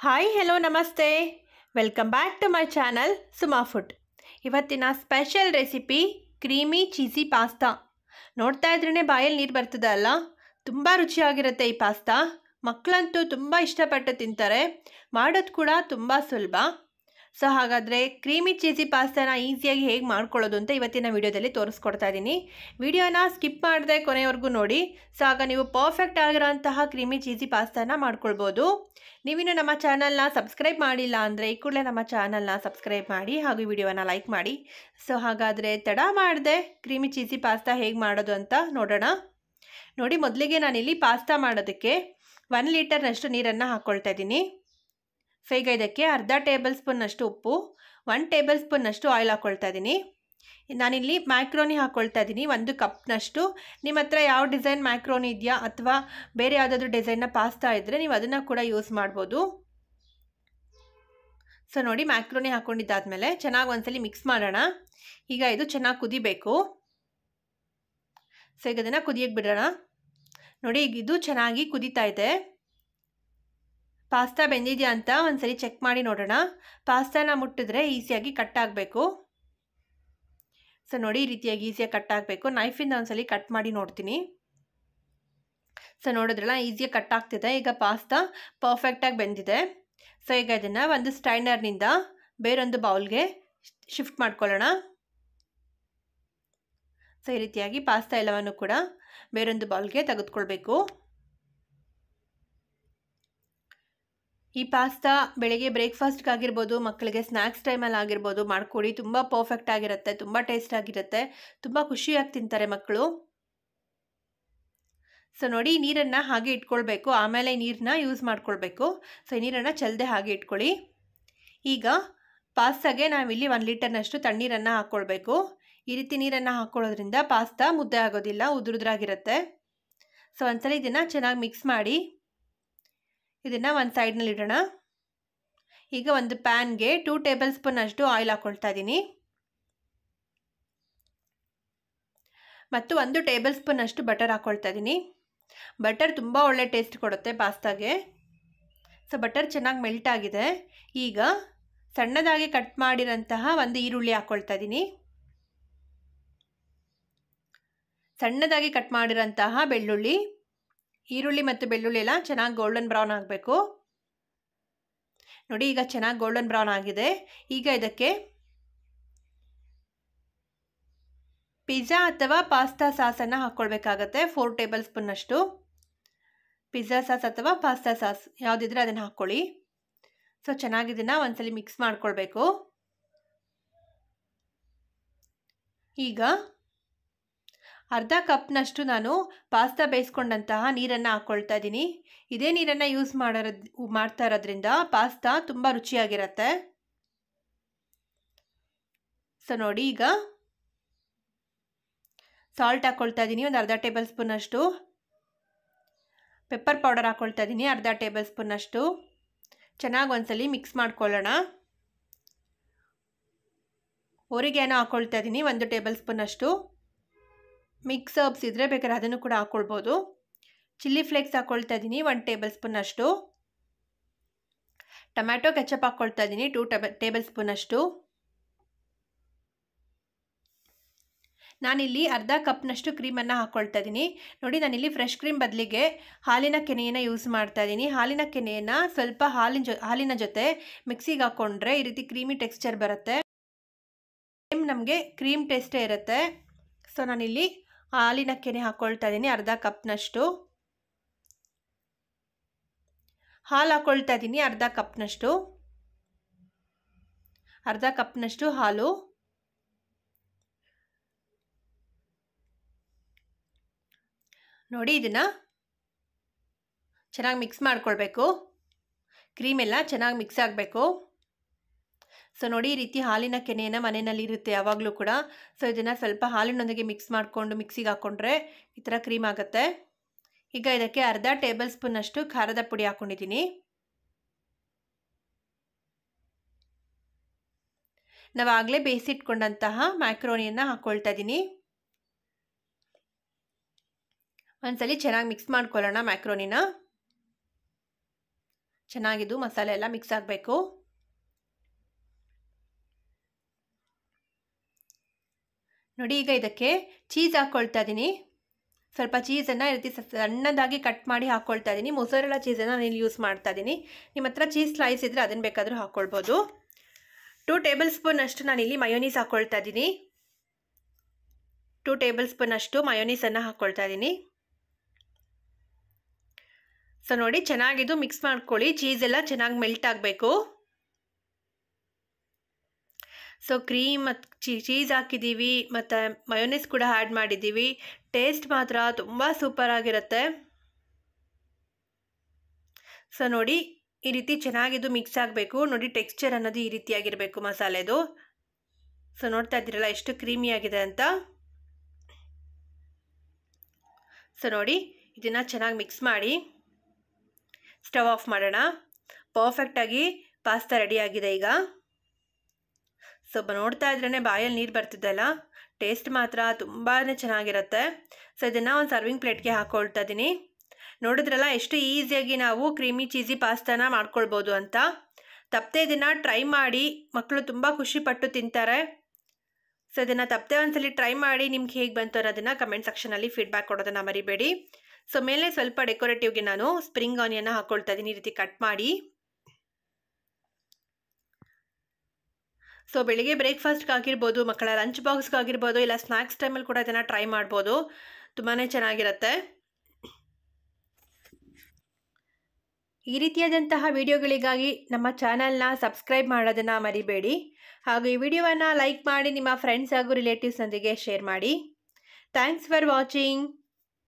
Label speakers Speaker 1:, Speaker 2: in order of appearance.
Speaker 1: hi hello ನಮಸ್ತೆ welcome back to my channel Suma food ಇವತ್ತಿನ special recipe creamy cheesy pasta ನೋಡ್ತಾ ಇದ್ರೇ ಬಾಯಲ್ಲಿ ನೀರು ಬರ್ತದೆ ಅಲ್ಲ ತುಂಬ ರುಚಿಯಾಗಿರುತ್ತೆ ಈ ಪಾಸ್ತಾ ಮಕ್ಕಳಂತೂ ತುಂಬ ಇಷ್ಟಪಟ್ಟು ತಿಂತಾರೆ ಮಾಡೋದು ಕೂಡ ತುಂಬ ಸುಲಭ ಸೊ ಹಾಗಾದರೆ ಕ್ರೀಮಿ ಚೀಸಿ ಪಾಸ್ತಾನ ಈಸಿಯಾಗಿ ಹೇಗೆ ಮಾಡ್ಕೊಳ್ಳೋದು ಅಂತ ಇವತ್ತಿನ ವಿಡಿಯೋದಲ್ಲಿ ತೋರಿಸ್ಕೊಡ್ತಾ ಇದ್ದೀನಿ ವಿಡಿಯೋನ ಸ್ಕಿಪ್ ಮಾಡದೆ ಕೊನೆವರೆಗೂ ನೋಡಿ ಸೊ ಆಗ ನೀವು ಪರ್ಫೆಕ್ಟ್ ಆಗಿರೋಂತಹ ಕ್ರೀಮಿ ಚೀಸಿ ಪಾಸ್ತಾನ ಮಾಡ್ಕೊಳ್ಬೋದು ನೀವಿನ್ನು ನಮ್ಮ ಚಾನಲ್ನ ಸಬ್ಸ್ಕ್ರೈಬ್ ಮಾಡಿಲ್ಲ ಅಂದರೆ ಈ ಕೂಡಲೇ ನಮ್ಮ ಚಾನಲ್ನ ಸಬ್ಸ್ಕ್ರೈಬ್ ಮಾಡಿ ಹಾಗೂ ವಿಡಿಯೋನ ಲೈಕ್ ಮಾಡಿ ಸೊ ಹಾಗಾದರೆ ತಡ ಮಾಡದೆ ಕ್ರೀಮಿ ಚೀಸಿ ಪಾಸ್ತಾ ಹೇಗೆ ಮಾಡೋದು ಅಂತ ನೋಡೋಣ ನೋಡಿ ಮೊದಲಿಗೆ ನಾನಿಲ್ಲಿ ಪಾಸ್ತಾ ಮಾಡೋದಕ್ಕೆ ಒನ್ ಲೀಟರ್ನಷ್ಟು ನೀರನ್ನು ಹಾಕ್ಕೊಳ್ತಾ ಇದ್ದೀನಿ ಸೊ ಈಗ ಇದಕ್ಕೆ ಅರ್ಧ ಟೇಬಲ್ ಸ್ಪೂನ್ನಷ್ಟು ಉಪ್ಪು ಒನ್ ಟೇಬಲ್ ಸ್ಪೂನ್ನಷ್ಟು ಆಯಿಲ್ ಹಾಕ್ಕೊಳ್ತಾ ಇದ್ದೀನಿ ನಾನಿಲ್ಲಿ ಮ್ಯಾಕ್ರೋನಿ ಹಾಕ್ಕೊಳ್ತಾ ಇದ್ದೀನಿ ಒಂದು ಕಪ್ನಷ್ಟು ನಿಮ್ಮ ಹತ್ರ ಯಾವ ಡಿಸೈನ್ ಮ್ಯಾಕ್ರೋನಿ ಇದೆಯಾ ಅಥವಾ ಬೇರೆ ಯಾವುದಾದ್ರೂ ಡಿಸೈನ್ನ ಪಾಸ್ತಾ ಇದ್ದರೆ ನೀವು ಅದನ್ನು ಕೂಡ ಯೂಸ್ ಮಾಡ್ಬೋದು ಸೊ ನೋಡಿ ಮ್ಯಾಕ್ರೋನಿ ಹಾಕ್ಕೊಂಡಿದ್ದಾದಮೇಲೆ ಚೆನ್ನಾಗಿ ಒಂದ್ಸಲಿ ಮಿಕ್ಸ್ ಮಾಡೋಣ ಈಗ ಇದು ಚೆನ್ನಾಗಿ ಕುದಿಬೇಕು ಸೊ ಈಗ ಅದನ್ನು ಕುದಿಯಕ್ಕೆ ಬಿಡೋಣ ನೋಡಿ ಈಗ ಇದು ಚೆನ್ನಾಗಿ ಕುದೀತಾ ಇದೆ ಪಾಸ್ತಾ ಬೆಂದಿದೆಯಾ ಅಂತ ಒಂದ್ಸರಿ ಚೆಕ್ ಮಾಡಿ ನೋಡೋಣ ಪಾಸ್ತಾನ ಮುಟ್ಟಿದ್ರೆ ಈಸಿಯಾಗಿ ಕಟ್ ಆಗಬೇಕು ಸೊ ನೋಡಿ ಈ ರೀತಿಯಾಗಿ ಈಸಿಯಾಗಿ ಕಟ್ ಆಗಬೇಕು ನೈಫಿಂದ ಒಂದ್ಸಲಿ ಕಟ್ ಮಾಡಿ ನೋಡ್ತೀನಿ ಸೊ ನೋಡಿದ್ರಲ್ಲ ಈಸಿಯಾಗಿ ಕಟ್ ಆಗ್ತಿದೆ ಈಗ ಪಾಸ್ತಾ ಪರ್ಫೆಕ್ಟಾಗಿ ಬೆಂದಿದೆ ಸೊ ಈಗ ಇದನ್ನು ಒಂದು ಸ್ಟೈನರ್ನಿಂದ ಬೇರೊಂದು ಬೌಲ್ಗೆ ಶಿಫ್ಟ್ ಮಾಡ್ಕೊಳ್ಳೋಣ ಸೊ ಈ ರೀತಿಯಾಗಿ ಪಾಸ್ತಾ ಎಲ್ಲವನ್ನು ಕೂಡ ಬೇರೊಂದು ಬೌಲ್ಗೆ ತೆಗೆದುಕೊಳ್ಬೇಕು ಈ ಪಾಸ್ತಾ ಬೆಳಗ್ಗೆ ಬ್ರೇಕ್ಫಾಸ್ಟ್ಗಾಗಿರ್ಬೋದು ಮಕ್ಕಳಿಗೆ ಸ್ನ್ಯಾಕ್ಸ್ ಟೈಮಲ್ಲಿ ಆಗಿರ್ಬೋದು ಮಾಡಿಕೊಡಿ ತುಂಬ ಪರ್ಫೆಕ್ಟ್ ಆಗಿರುತ್ತೆ ತುಂಬ ಟೇಸ್ಟ್ ಆಗಿರುತ್ತೆ ತುಂಬ ಖುಷಿಯಾಗಿ ತಿಂತಾರೆ ಮಕ್ಕಳು ಸೊ ನೋಡಿ ನೀರನ್ನು ಹಾಗೆ ಇಟ್ಕೊಳ್ಬೇಕು ಆಮೇಲೆ ನೀರನ್ನ ಯೂಸ್ ಮಾಡ್ಕೊಳ್ಬೇಕು ಸೊ ಈ ನೀರನ್ನು ಚೆಲ್ಲದೆ ಹಾಗೆ ಇಟ್ಕೊಳ್ಳಿ ಈಗ ಪಾಸ್ತಾಗೆ ನಾವಿಲ್ಲಿ ಒಂದು ಲೀಟರ್ನಷ್ಟು ತಣ್ಣೀರನ್ನು ಹಾಕ್ಕೊಳ್ಬೇಕು ಈ ರೀತಿ ನೀರನ್ನು ಹಾಕ್ಕೊಳ್ಳೋದ್ರಿಂದ ಪಾಸ್ತಾ ಮುದ್ದೆ ಆಗೋದಿಲ್ಲ ಉದುರುದ್ರಾಗಿರುತ್ತೆ ಸೊ ಒಂದ್ಸಲ ಇದನ್ನು ಚೆನ್ನಾಗಿ ಮಿಕ್ಸ್ ಮಾಡಿ ಇದನ್ನು ಒಂದು ಸೈಡ್ನಲ್ಲಿ ಇಡೋಣ ಈಗ ಒಂದು ಪ್ಯಾನ್ಗೆ ಟೂ ಟೇಬಲ್ ಸ್ಪೂನ್ ಅಷ್ಟು ಆಯಿಲ್ ಹಾಕ್ಕೊಳ್ತಾ ಇದ್ದೀನಿ ಮತ್ತು ಒಂದು ಟೇಬಲ್ ಸ್ಪೂನ್ ಅಷ್ಟು ಬಟರ್ ಹಾಕ್ಕೊಳ್ತಾ ಇದ್ದೀನಿ ಬಟರ್ ತುಂಬ ಒಳ್ಳೆ ಟೇಸ್ಟ್ ಕೊಡುತ್ತೆ ಪಾಸ್ತಾಗೆ ಸೊ ಬಟರ್ ಚೆನ್ನಾಗಿ ಮೆಲ್ಟ್ ಆಗಿದೆ ಈಗ ಸಣ್ಣದಾಗಿ ಕಟ್ ಮಾಡಿರೋಂತಹ ಒಂದು ಈರುಳ್ಳಿ ಹಾಕ್ಕೊಳ್ತಾ ಇದ್ದೀನಿ ಸಣ್ಣದಾಗಿ ಕಟ್ ಮಾಡಿರೋಂತಹ ಬೆಳ್ಳುಳ್ಳಿ ಈರುಳ್ಳಿ ಮತ್ತು ಬೆಳ್ಳುಳ್ಳಿ ಎಲ್ಲ ಚೆನ್ನಾಗಿ ಗೋಲ್ಡನ್ ಬ್ರೌನ್ ಆಗಬೇಕು ನೋಡಿ ಈಗ ಚೆನ್ನಾಗಿ ಗೋಲ್ಡನ್ ಬ್ರೌನ್ ಆಗಿದೆ ಈಗ ಇದಕ್ಕೆ ಪಿಜ್ಜಾ ಅಥವಾ ಪಾಸ್ತಾ ಸಾಸನ್ನು ಹಾಕ್ಕೊಳ್ಬೇಕಾಗತ್ತೆ ಫೋರ್ ಟೇಬಲ್ ಸ್ಪೂನ್ನಷ್ಟು ಪಿಜ್ಜಾ ಸಾಸ್ ಅಥವಾ ಪಾಸ್ತಾ ಸಾಸ್ ಯಾವುದಿದ್ರೆ ಅದನ್ನು ಹಾಕ್ಕೊಳ್ಳಿ ಸೊ ಚೆನ್ನಾಗಿ ಇದನ್ನು ಒಂದ್ಸಲಿ ಮಿಕ್ಸ್ ಮಾಡ್ಕೊಳ್ಬೇಕು ಈಗ ಅರ್ಧ ಕಪ್ನಷ್ಟು ನಾನು ಪಾಸ್ತಾ ಬೇಯಿಸ್ಕೊಂಡಂತಹ ನೀರನ್ನು ಹಾಕ್ಕೊಳ್ತಾ ಇದ್ದೀನಿ ಇದೇ ನೀರನ್ನು ಯೂಸ್ ಮಾಡೋದ್ ಮಾಡ್ತಾ ಇರೋದ್ರಿಂದ ಪಾಸ್ತಾ ತುಂಬ ರುಚಿಯಾಗಿರುತ್ತೆ ಸೊ ನೋಡಿ ಈಗ ಸಾಲ್ಟ್ ಹಾಕ್ಕೊಳ್ತಾ ಇದ್ದೀನಿ ಒಂದು ಅರ್ಧ ಟೇಬಲ್ ಸ್ಪೂನಷ್ಟು ಪೆಪ್ಪರ್ ಪೌಡರ್ ಹಾಕ್ಕೊಳ್ತಾ ಇದ್ದೀನಿ ಅರ್ಧ ಟೇಬಲ್ ಸ್ಪೂನಷ್ಟು ಚೆನ್ನಾಗಿ ಒಂದ್ಸಲಿ ಮಿಕ್ಸ್ ಮಾಡ್ಕೊಳ್ಳೋಣ ಒರಿಗೇನೋ ಹಾಕ್ಕೊಳ್ತಾ ಇದ್ದೀನಿ ಒಂದು ಟೇಬಲ್ ಸ್ಪೂನಷ್ಟು ಮಿಕ್ಸ್ ಹರ್ಬ್ಸ್ ಇದ್ದರೆ ಬೇಕಾದ್ರೆ ಅದನ್ನು ಕೂಡ ಹಾಕ್ಕೊಳ್ಬೋದು ಚಿಲ್ಲಿ ಫ್ಲೇಕ್ಸ್ ಹಾಕ್ಕೊಳ್ತಾ ಇದ್ದೀನಿ ಒನ್ ಟೇಬಲ್ ಸ್ಪೂನಷ್ಟು ಟೊಮ್ಯಾಟೊ ಕೆಚಪ್ ಹಾಕ್ಕೊಳ್ತಾ ಇದ್ದೀನಿ ಟೂ ಟೇಬಲ್ ಟೇಬಲ್ ಸ್ಪೂನಷ್ಟು ನಾನಿಲ್ಲಿ ಅರ್ಧ ಕಪ್ನಷ್ಟು ಕ್ರೀಮನ್ನು ಹಾಕ್ಕೊಳ್ತಾ ಇದ್ದೀನಿ ನೋಡಿ ನಾನಿಲ್ಲಿ ಫ್ರೆಶ್ ಕ್ರೀಮ್ ಬದಲಿಗೆ ಹಾಲಿನ ಕೆನೆಯನ್ನು ಯೂಸ್ ಮಾಡ್ತಾ ಇದ್ದೀನಿ ಹಾಲಿನ ಕೆನೆಯನ್ನು ಸ್ವಲ್ಪ ಹಾಲಿನ ಜೊ ಹಾಲಿನ ಜೊತೆ ಮಿಕ್ಸಿಗೆ ಹಾಕ್ಕೊಂಡ್ರೆ ಈ ರೀತಿ ಕ್ರೀಮಿ ಟೆಕ್ಸ್ಚರ್ ಬರುತ್ತೆ ನಮಗೆ ಕ್ರೀಮ್ ಟೇಸ್ಟೇ ಇರುತ್ತೆ ಸೊ ನಾನಿಲ್ಲಿ ಹಾಲಿನ ಕೆನೆ ಹಾಕ್ಕೊಳ್ತಾ ಇದ್ದೀನಿ ಅರ್ಧ ಕಪ್ನಷ್ಟು ಹಾಲು ಹಾಕ್ಕೊಳ್ತಾ ಇದ್ದೀನಿ ಅರ್ಧ ಕಪ್ನಷ್ಟು ಅರ್ಧ ಕಪ್ನಷ್ಟು ಹಾಲು ನೋಡಿ ಇದನ್ನು ಚೆನ್ನಾಗಿ ಮಿಕ್ಸ್ ಮಾಡ್ಕೊಳ್ಬೇಕು ಕ್ರೀಮೆಲ್ಲ ಚೆನ್ನಾಗಿ ಮಿಕ್ಸ್ ಆಗಬೇಕು ಸೊ ನೋಡಿ ಈ ರೀತಿ ಹಾಲಿನ ಕೆನೆಯನ್ನು ಮನೆಯಲ್ಲಿ ಇರುತ್ತೆ ಯಾವಾಗಲೂ ಕೂಡ ಸೊ ಇದನ್ನು ಸ್ವಲ್ಪ ಹಾಲಿನೊಂದಿಗೆ ಮಿಕ್ಸ್ ಮಾಡಿಕೊಂಡು ಮಿಕ್ಸಿಗೆ ಹಾಕ್ಕೊಂಡ್ರೆ ಈ ಥರ ಕ್ರೀಮ್ ಆಗುತ್ತೆ ಈಗ ಇದಕ್ಕೆ ಅರ್ಧ ಟೇಬಲ್ ಸ್ಪೂನಷ್ಟು ಖಾರದ ಪುಡಿ ಹಾಕ್ಕೊಂಡಿದ್ದೀನಿ ನಾವಾಗಲೇ ಬೇಯಿಸಿಟ್ಕೊಂಡಂತಹ ಮ್ಯಾಕ್ರೋನಿಯನ್ನು ಹಾಕ್ಕೊಳ್ತಾ ಇದ್ದೀನಿ ಒಂದ್ಸಲಿ ಚೆನ್ನಾಗಿ ಮಿಕ್ಸ್ ಮಾಡ್ಕೊಳ್ಳೋಣ ಮ್ಯಾಕ್ರೋನಿನ ಚೆನ್ನಾಗಿದ್ದು ಮಸಾಲೆ ಎಲ್ಲ ಮಿಕ್ಸ್ ಆಗಬೇಕು ನೋಡಿ ಈಗ ಇದಕ್ಕೆ ಚೀಸ್ ಹಾಕ್ಕೊಳ್ತಾ ಇದ್ದೀನಿ ಸ್ವಲ್ಪ ಚೀಸನ್ನು ಈ ರೀತಿ ಸಣ್ಣದಾಗಿ ಕಟ್ ಮಾಡಿ ಹಾಕ್ಕೊಳ್ತಾ ಇದ್ದೀನಿ ಮೊಸರೆಲ್ಲ ಚೀಸನ್ನು ನಾನು ಇಲ್ಲಿ ಯೂಸ್ ಮಾಡ್ತಾ ಇದ್ದೀನಿ ನಿಮ್ಮ ಹತ್ರ ಚೀಸ್ ಸ್ಲೈಸ್ ಇದ್ದರೆ ಅದನ್ನು ಬೇಕಾದರೂ ಹಾಕ್ಕೊಳ್ಬೋದು ಟೂ ಟೇಬಲ್ ಸ್ಪೂನ್ ಅಷ್ಟು ನಾನಿಲ್ಲಿ ಮಯೋನೀಸ್ ಹಾಕ್ಕೊಳ್ತಾ ಇದ್ದೀನಿ ಟೂ ಟೇಬಲ್ ಸ್ಪೂನ್ ಅಷ್ಟು ಮಯೋನೀಸನ್ನು ಹಾಕ್ಕೊಳ್ತಾ ಇದ್ದೀನಿ ಸೊ ನೋಡಿ ಚೆನ್ನಾಗಿದ್ದು ಮಿಕ್ಸ್ ಮಾಡ್ಕೊಳ್ಳಿ ಚೀಸ್ ಎಲ್ಲ ಚೆನ್ನಾಗಿ ಮೆಲ್ಟ್ ಆಗಬೇಕು ಸೊ ಕ್ರೀಮ್ ಮತ್ತು ಚೀ ಚೀಸ್ ಹಾಕಿದ್ದೀವಿ ಮತ್ತು ಮಯೋನೀಸ್ ಕೂಡ ಆ್ಯಡ್ ಮಾಡಿದ್ದೀವಿ ಟೇಸ್ಟ್ ಮಾತ್ರ ತುಂಬ ಸೂಪರಾಗಿರುತ್ತೆ ಸೊ ನೋಡಿ ಈ ರೀತಿ ಚೆನ್ನಾಗಿದ್ದು ಮಿಕ್ಸ್ ಆಗಬೇಕು ನೋಡಿ ಟೆಕ್ಸ್ಚರ್ ಅನ್ನೋದು ಈ ರೀತಿಯಾಗಿರಬೇಕು ಮಸಾಲೆದು ಸೊ ನೋಡ್ತಾ ಇದ್ದೀರಲ್ಲ ಎಷ್ಟು ಕ್ರೀಮಿಯಾಗಿದೆ ಅಂತ ಸೊ ನೋಡಿ ಇದನ್ನು ಚೆನ್ನಾಗಿ ಮಿಕ್ಸ್ ಮಾಡಿ ಸ್ಟವ್ ಆಫ್ ಮಾಡೋಣ ಪರ್ಫೆಕ್ಟಾಗಿ ಪಾಸ್ತಾ ರೆಡಿಯಾಗಿದೆ ಈಗ ಸೊ ನೋಡ್ತಾ ಇದ್ರೇ ಬಾಯಲ್ಲಿ ನೀರು ಬರ್ತಿದ್ದಲ್ಲ ಟೇಸ್ಟ್ ಮಾತ್ರ ತುಂಬಾ ಚೆನ್ನಾಗಿರುತ್ತೆ ಸೊ ಇದನ್ನು ಒಂದು ಸರ್ವಿಂಗ್ ಪ್ಲೇಟ್ಗೆ ಹಾಕ್ಕೊಳ್ತಾ ಇದ್ದೀನಿ ನೋಡಿದ್ರಲ್ಲ ಎಷ್ಟು ಈಸಿಯಾಗಿ ನಾವು ಕ್ರೀಮಿ ಚೀಸಿ ಪಾಸ್ತಾನ ಮಾಡ್ಕೊಳ್ಬೋದು ಅಂತ ತಪ್ಪದೆ ಇದನ್ನು ಟ್ರೈ ಮಾಡಿ ಮಕ್ಕಳು ತುಂಬ ಖುಷಿಪಟ್ಟು ತಿಂತಾರೆ ಸೊ ಇದನ್ನು ತಪ್ಪದೆ ಒಂದ್ಸಲಿ ಟ್ರೈ ಮಾಡಿ ನಿಮ್ಗೆ ಹೇಗೆ ಬಂತು ಅನ್ನೋದನ್ನು ಕಮೆಂಟ್ ಸೆಕ್ಷನಲ್ಲಿ ಫೀಡ್ಬ್ಯಾಕ್ ಕೊಡೋದನ್ನು ಮರಿಬೇಡಿ ಸೊ ಮೇಲೆ ಸ್ವಲ್ಪ ಡೆಕೋರೇಟಿವ್ಗೆ ನಾನು ಸ್ಪ್ರಿಂಗ್ ಆನಿಯನ್ನ ಹಾಕ್ಕೊಳ್ತಾ ಇದ್ದೀನಿ ಈ ರೀತಿ ಕಟ್ ಮಾಡಿ ಸೊ ಬೆಳಿಗ್ಗೆ ಬ್ರೇಕ್ಫಾಸ್ಟ್ಗೆ ಆಗಿರ್ಬೋದು ಮಕ್ಕಳ ಲಂಚ್ ಬಾಕ್ಸ್ಗೆ ಆಗಿರ್ಬೋದು ಇಲ್ಲ ಸ್ನ್ಯಾಕ್ಸ್ ಟೈಮಲ್ಲಿ ಕೂಡ ಇದನ್ನು ಟ್ರೈ ಮಾಡ್ಬೋದು ತುಂಬಾ ಚೆನ್ನಾಗಿರುತ್ತೆ ಈ ರೀತಿಯಾದಂತಹ ವಿಡಿಯೋಗಳಿಗಾಗಿ ನಮ್ಮ ಚಾನಲ್ನ ಸಬ್ಸ್ಕ್ರೈಬ್ ಮಾಡೋದನ್ನು ಮರಿಬೇಡಿ ಹಾಗೂ ಈ ವಿಡಿಯೋವನ್ನು ಲೈಕ್ ಮಾಡಿ ನಿಮ್ಮ ಫ್ರೆಂಡ್ಸ್ ಹಾಗೂ ರಿಲೇಟಿವ್ಸ್ನೊಂದಿಗೆ ಶೇರ್ ಮಾಡಿ ಥ್ಯಾಂಕ್ಸ್ ಫಾರ್ ವಾಚಿಂಗ್